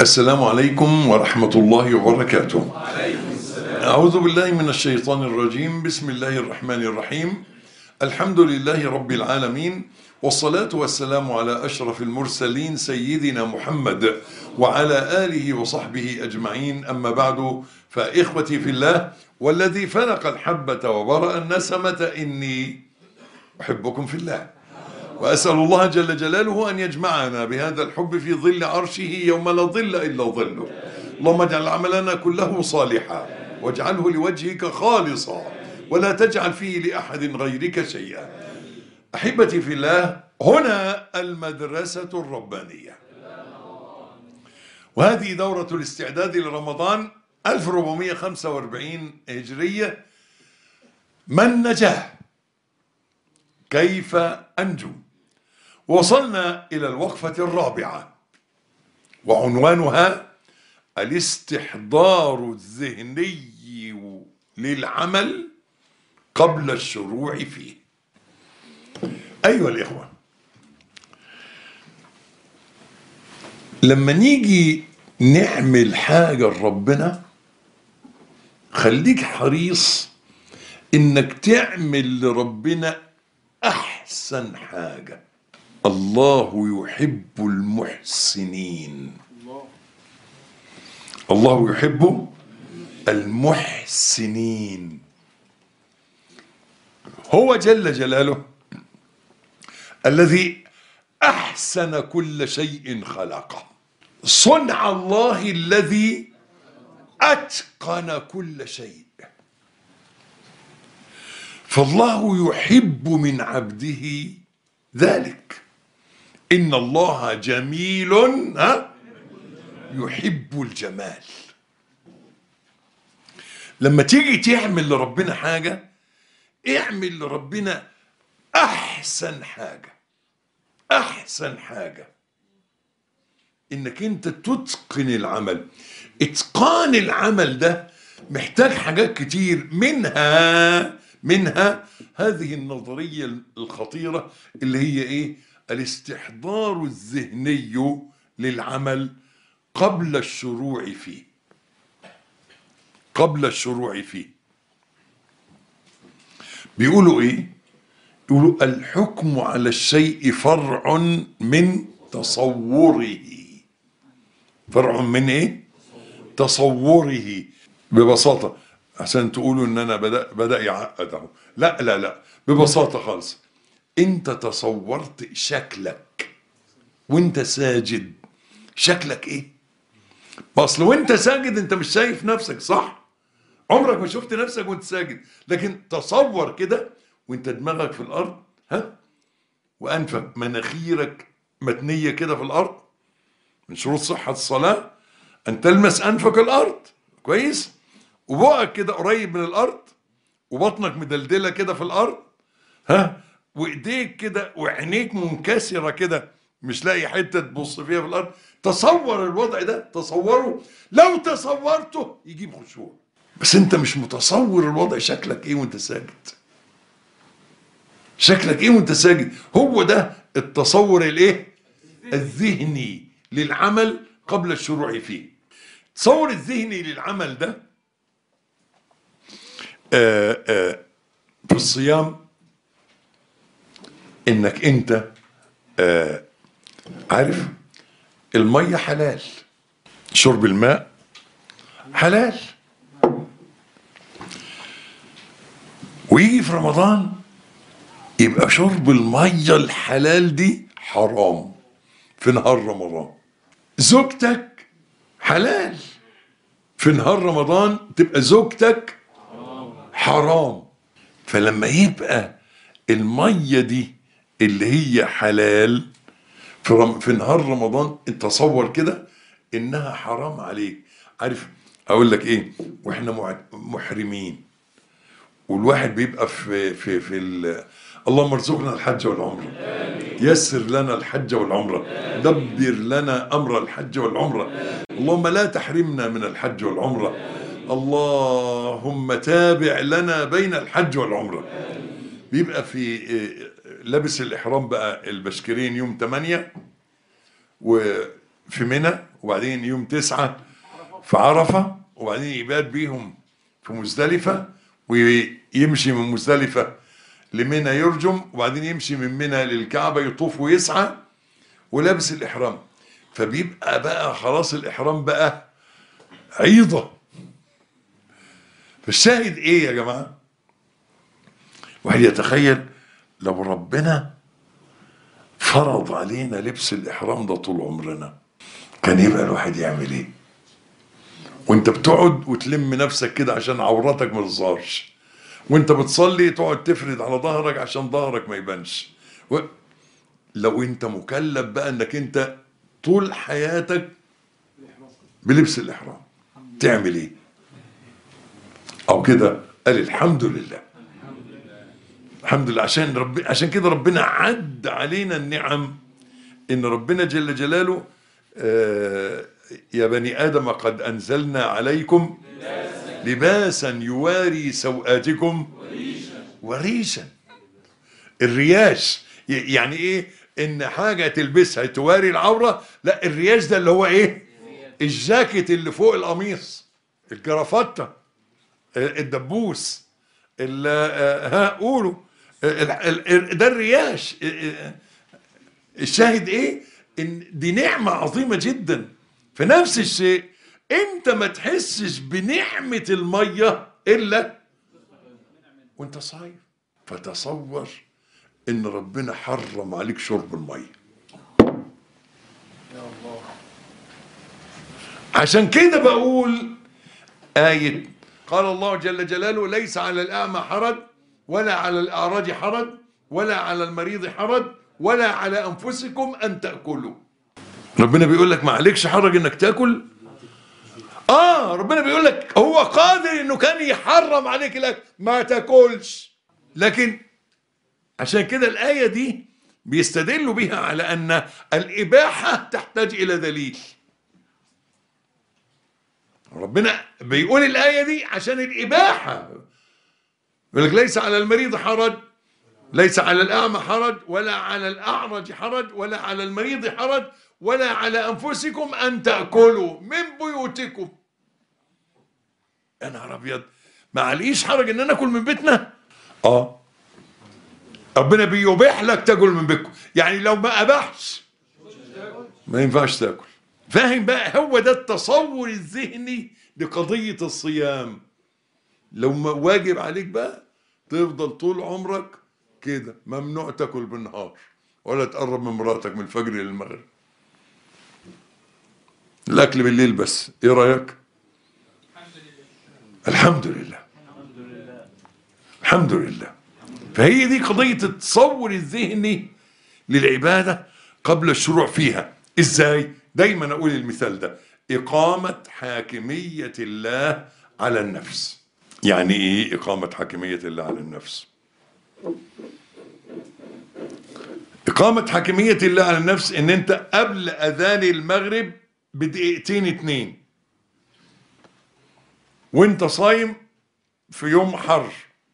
السلام عليكم ورحمة الله وبركاته أعوذ بالله من الشيطان الرجيم بسم الله الرحمن الرحيم الحمد لله رب العالمين والصلاة والسلام على أشرف المرسلين سيدنا محمد وعلى آله وصحبه أجمعين أما بعد فإخوتي في الله والذي فلق الحبة وبرأ النسمة إني أحبكم في الله وأسأل الله جل جلاله أن يجمعنا بهذا الحب في ظل عرشه يوم لا ظل إلا ظله اللهم اجعل عملنا كله صالحا واجعله لوجهك خالصا ولا تجعل فيه لأحد غيرك شيئا أحبتي في الله هنا المدرسة الربانية وهذه دورة الاستعداد لرمضان 1445 هجرية من نجاه كيف أنجو وصلنا إلى الوقفة الرابعة وعنوانها الاستحضار الذهني للعمل قبل الشروع فيه أيها الإخوة لما نيجي نعمل حاجة لربنا خليك حريص انك تعمل لربنا احسن حاجة الله يحب المحسنين الله يحب المحسنين هو جل جلاله الذي احسن كل شيء خلقه صنع الله الذي اتقن كل شيء فالله يحب من عبده ذلك ان الله جميل ها يحب الجمال لما تيجي تعمل لربنا حاجه اعمل لربنا احسن حاجه احسن حاجه انك انت تتقن العمل اتقان العمل ده محتاج حاجات كتير منها منها هذه النظرية الخطيرة اللي هي ايه الاستحضار الذهني للعمل قبل الشروع فيه قبل الشروع فيه بيقولوا ايه يقولوا الحكم على الشيء فرع من تصوره فرع من ايه تصوره ببساطة عشان تقولوا ان انا بدأ, بدأ يعقد اهو لا لا لا ببساطة خالص انت تصورت شكلك وانت ساجد شكلك ايه اصل وانت ساجد انت مش شايف نفسك صح عمرك ما شفت نفسك وانت ساجد لكن تصور كده وانت دماغك في الارض ها وانفك مناخيرك متنية كده في الارض من شروط صحة الصلاة ان تلمس انفك الارض كويس وبقك كده قريب من الارض وبطنك مدلدله كده في الارض ها وايديك كده وعينيك منكسره كده مش لاقي حته تبص فيها في الارض تصور الوضع ده تصوره لو تصورته يجيب خشوع بس انت مش متصور الوضع شكلك ايه وانت ساجد شكلك ايه وانت ساجد هو ده التصور الايه الذهني للعمل قبل الشروع فيه التصور الذهني للعمل ده آآ آآ في الصيام انك انت عارف المية حلال شرب الماء حلال ويجي في رمضان يبقى شرب المية الحلال دي حرام في نهار رمضان زوجتك حلال في نهار رمضان تبقى زوجتك حرام فلما يبقى المية دي اللي هي حلال في, رم في نهار رمضان تصور كده انها حرام عليك عارف اقول لك ايه واحنا محرمين والواحد بيبقى في في في اللهم ارزقنا الحج والعمره يسر لنا الحج والعمره دبر لنا امر الحج والعمره اللهم لا تحرمنا من الحج والعمره اللهم تابع لنا بين الحج والعمرة بيبقى في لابس الإحرام بقى البشكرين يوم 8 وفي منى وبعدين يوم تسعة في عرفة وبعدين يبات بيهم في مزدلفة ويمشي من مزدلفة لمنى يرجم وبعدين يمشي من منى للكعبة يطوف ويسعى ولابس الإحرام فبيبقى بقى خلاص الإحرام بقى عيضة فالشاهد إيه يا جماعة واحد يتخيل لو ربنا فرض علينا لبس الإحرام ده طول عمرنا كان يبقى الواحد يعمل إيه وانت بتقعد وتلم نفسك كده عشان عورتك ما تظهرش وانت بتصلي تقعد تفرد على ظهرك عشان ظهرك ما يبانش و... لو انت مكلف بقى انك انت طول حياتك بلبس الاحرام تعمل ايه او كده قال الحمد لله الحمد لله عشان رب عشان كده ربنا عد علينا النعم ان ربنا جل جلاله آه يا بني ادم قد انزلنا عليكم لباسا يواري سوآتكم وريشا الرياش ي- يعني ايه ان حاجه تلبسها تواري العوره لا الرياش ده اللي هو ايه الجاكيت اللي فوق القميص الجرافته الدبوس ال- آه، ها قولوا ال- ال- ال- ده الرياش الشاهد ايه ان دي نعمه عظيمه جدا في نفس الشيء انت ما تحسش بنعمه الميه الا وانت صايم فتصور ان ربنا حرم عليك شرب الميه عشان كده بقول آية قال الله جل جلاله ليس على الأعمى حرج ولا على الأعرج حرج ولا على المريض حرج ولا على أنفسكم أن تأكلوا ربنا بيقول لك ما عليكش حرج انك تاكل اه ربنا بيقول لك هو قادر انه كان يحرم عليك الاكل ما تاكلش لكن عشان كده الايه دي بيستدلوا بها على ان الاباحه تحتاج الى دليل ربنا بيقول الايه دي عشان الاباحه يقول لك ليس على المريض حرج ليس على الأعمى حرج ولا على الأعرج حرج ولا على المريض حرج ولا على أنفسكم أن تأكلوا من بيوتكم يا نهار أبيض ما عليش حرج إن أنا أكل من بيتنا آه ربنا بيبيح لك تاكل من بيتكم يعني لو ما أباحش ما ينفعش تاكل فاهم بقى هو ده التصور الذهني لقضية الصيام لو ما واجب عليك بقى تفضل طول عمرك كده ممنوع تاكل بالنهار ولا تقرب من مراتك من الفجر للمغرب الاكل بالليل بس ايه رايك الحمد لله الحمد لله فهي دي قضيه التصور الذهني للعباده قبل الشروع فيها ازاي دايما اقول المثال ده اقامه حاكميه الله على النفس يعني ايه اقامه حاكميه الله على النفس إقامة حاكمية الله على النفس إن أنت قبل أذان المغرب بدقيقتين اتنين وأنت صايم في يوم حر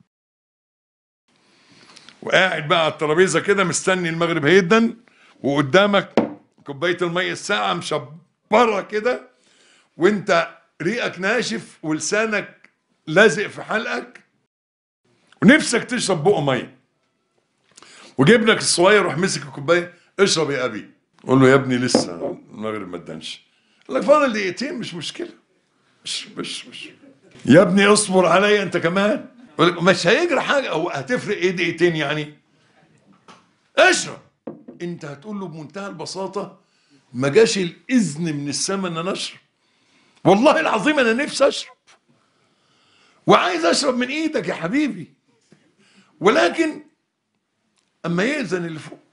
وقاعد بقى على الترابيزة كده مستني المغرب هيدا وقدامك كوباية المية الساقعة مشبرة كده وأنت ريقك ناشف ولسانك لازق في حلقك ونفسك تشرب بقه ميه وجبنك الصغير راح مسك الكوبايه اشرب يا ابي قول له يا ابني لسه المغرب ما ادانش قال لك فاضل دقيقتين مش مشكله مش مش مش يا ابني اصبر عليا انت كمان يقول لك مش هيجرى حاجه او هتفرق ايه دقيقتين يعني اشرب انت هتقول له بمنتهى البساطه ما جاش الاذن من السماء ان انا اشرب والله العظيم انا نفسي اشرب وعايز اشرب من ايدك يا حبيبي ولكن اما يأذن اللي فوق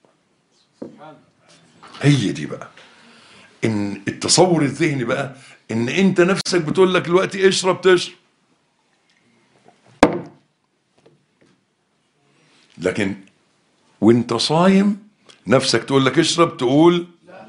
هي دي بقى ان التصور الذهني بقى ان انت نفسك بتقول لك دلوقتي اشرب تشرب لكن وانت صايم نفسك تقول لك اشرب تقول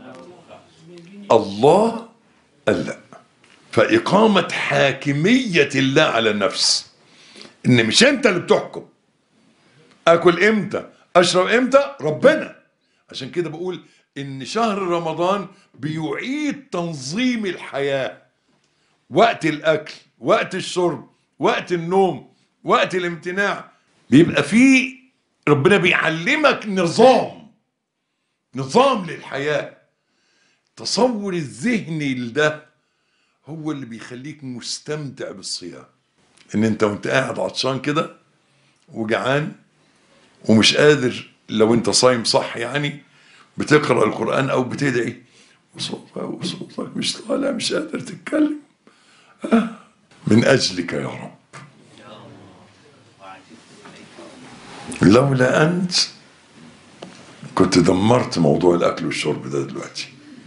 الله قال لا فإقامة حاكمية الله على النفس إن مش أنت اللي بتحكم آكل إمتى أشرب إمتى ربنا عشان كده بقول ان شهر رمضان بيعيد تنظيم الحياه وقت الاكل وقت الشرب وقت النوم وقت الامتناع بيبقى فيه ربنا بيعلمك نظام نظام للحياه تصور الذهني لده هو اللي بيخليك مستمتع بالصيام ان انت وانت قاعد عطشان كده وجعان ومش قادر لو انت صايم صح يعني بتقرا القران او بتدعي وصوتك وصوتك مش طالع مش قادر تتكلم آه. من اجلك يا رب لولا انت كنت دمرت موضوع الاكل والشرب ده دلوقتي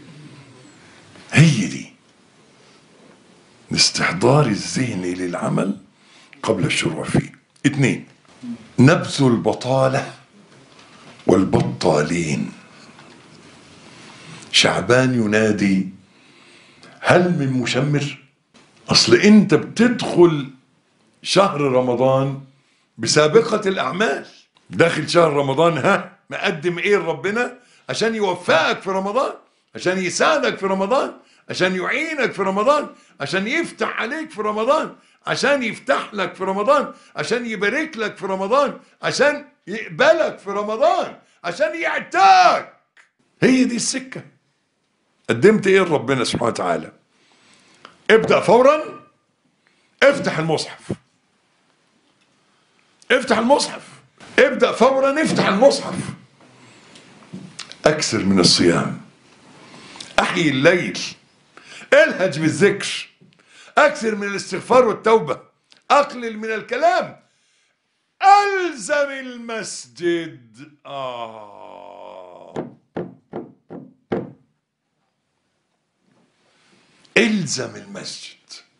هي دي الاستحضار الذهني للعمل قبل الشروع فيه اثنين نبذ البطالة والبطالين شعبان ينادي هل من مشمر اصل انت بتدخل شهر رمضان بسابقة الاعمال داخل شهر رمضان ها مقدم ايه لربنا عشان يوفقك في رمضان عشان يساعدك في رمضان عشان يعينك في رمضان عشان يفتح عليك في رمضان عشان يفتح لك في رمضان عشان يبارك لك في رمضان عشان يقبلك في رمضان عشان يعتاك هي دي السكة قدمت ايه لربنا سبحانه وتعالى ابدأ فورا افتح المصحف افتح المصحف ابدأ فورا افتح المصحف اكثر من الصيام احيي الليل الهج بالذكر اكثر من الاستغفار والتوبه اقلل من الكلام الزم المسجد آه. الزم المسجد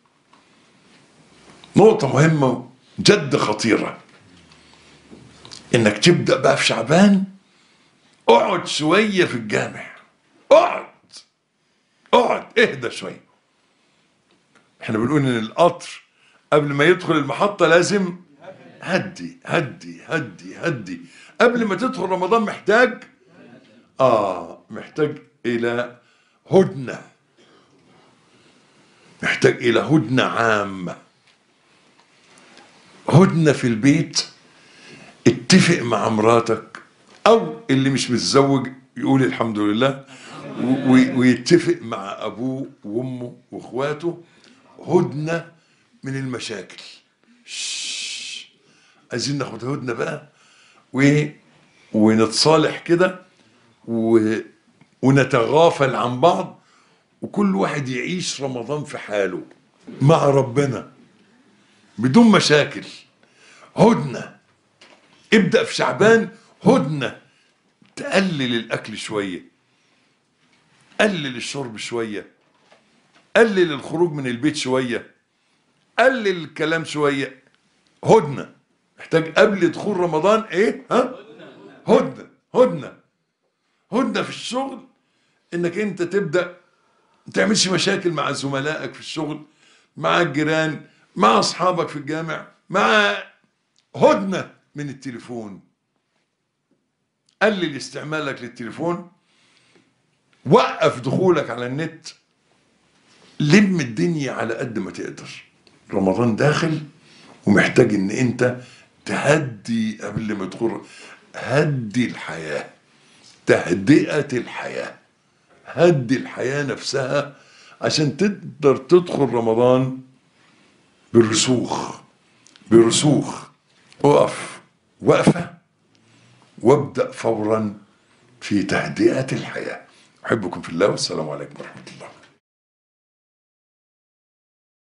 نقطة مهمة جد خطيرة انك تبدأ بقى في شعبان اقعد شوية في الجامع اقعد اقعد اهدى شوية احنا بنقول ان القطر قبل ما يدخل المحطة لازم هدي هدي هدي هدي قبل ما تدخل رمضان محتاج اه محتاج الى هدنة محتاج الى هدنة عامة هدنة في البيت اتفق مع مراتك او اللي مش متزوج يقول الحمد لله و- ويتفق مع ابوه وامه واخواته هدنه من المشاكل شش. عايزين ناخد هدنه بقى و... ونتصالح كده و... ونتغافل عن بعض وكل واحد يعيش رمضان في حاله مع ربنا بدون مشاكل هدنه ابدأ في شعبان هدنة تقلل الأكل شوية قلل الشرب شوية قلل الخروج من البيت شوية قلل الكلام شوية هدنة محتاج قبل دخول رمضان ايه ها هدنة هدنة هدنة في الشغل انك انت تبدأ ما تعملش مشاكل مع زملائك في الشغل مع الجيران مع اصحابك في الجامع مع هدنة من التليفون قلل استعمالك للتليفون وقف دخولك على النت لم الدنيا على قد ما تقدر رمضان داخل ومحتاج ان انت تهدي قبل ما تدخل هدي الحياة تهدئة الحياة هدي الحياة نفسها عشان تقدر تدخل رمضان بالرسوخ برسوخ اقف وقفة وابدأ فورا في تهدئة الحياة أحبكم في الله والسلام عليكم ورحمة الله